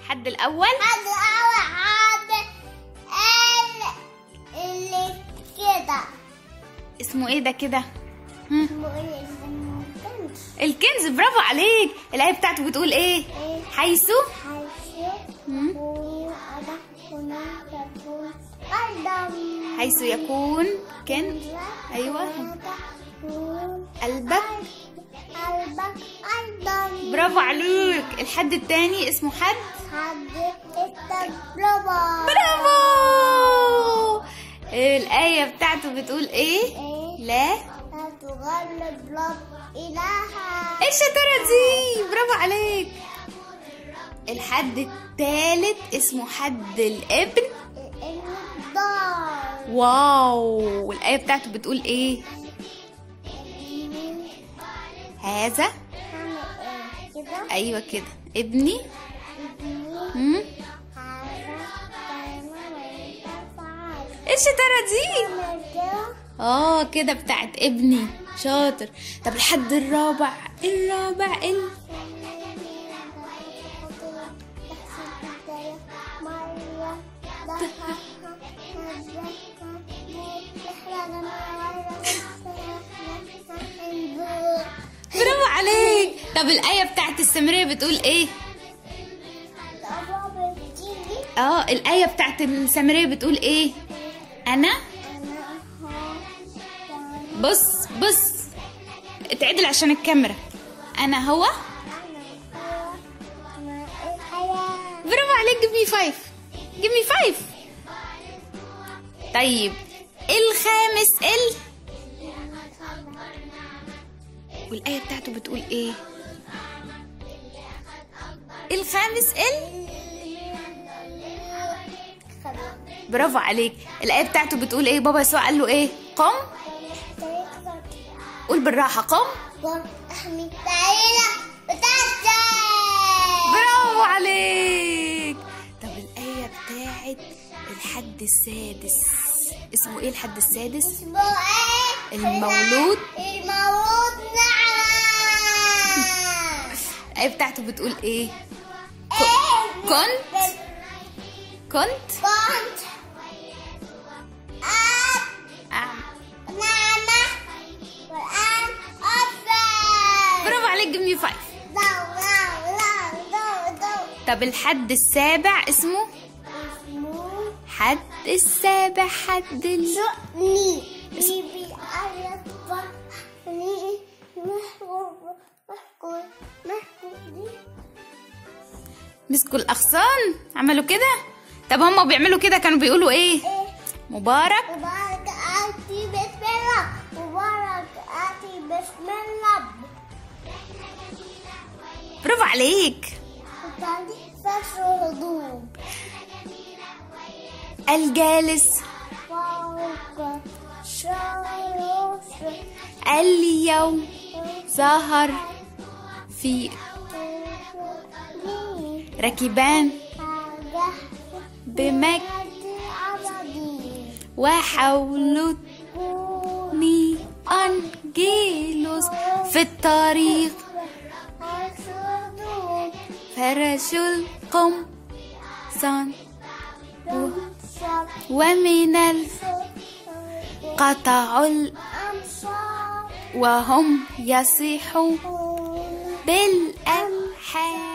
الحد الأول حد أول حد ال اللي كده اسمه إيه ده كده؟ هم، اسمه ايه اسمه كنز الكنز برافو عليك الآية بتاعته بتقول إيه؟ ايه حيث حيث هم، يكون هناك يكون قدم حيث يكون كنز أيوة. يكون قلبك قلبك أيضا برافو عليك الحد التاني اسمه حد حد التجربة برافو الآية بتاعته بتقول إيه؟ ايه لا لا تغلب رب إلها ايه الشطارة دي برافو عليك الحد التالت اسمه حد الابن الدار واو والآية بتاعته بتقول ايه هذا هعمل ايه كده ايوه كده ابني ابني مم. هذا كان ويتفعل ايه الشطارة دي اعمل كده اه كده بتاعت ابني شاطر طب الحد الرابع الرابع ال برافو عليك طب الآية بتاعت السامرية بتقول ايه اه الآية بتاعت السامرية بتقول ايه انا بص بص اتعدل عشان الكاميرا انا هو برافو عليك جيب مي فايف جيب مي فايف طيب الخامس ال والآية بتاعته بتقول ايه الخامس ال برافو عليك الآية بتاعته بتقول ايه بابا يسوع قال له ايه قم قول بالراحة قم احمي التعيلة بتاعتي برافو عليك طب الآية بتاعت الحد السادس اسمه ايه الحد السادس اسمه ايه؟ المولود. المولود نعم الآية بتاعته بتقول ايه ايه كنت كنت كنت أب أعم- نعمة والآن أفل برافو عليك جيب مي فايف دو دو دو دو دو طب الحد السابع اسمه اسمه حد السابع حد ال... شؤني بيبي أيضا فحني محبوب محكول محكول مسكوا الأغصان عملوا كده طب هما بيعملوا كده كانوا بيقولوا ايه إيه مبارك مبارك آتي بسم الله مبارك آتي بسم الله برافو عليك وتاني فشل هدوء الجالس فوق شروش اليوم ظهر في ركبان بمجد وحولوا أنجيلوس في الطريق فرشوا القمصان ومن القطع ال- وهم يصيحوا بالألحان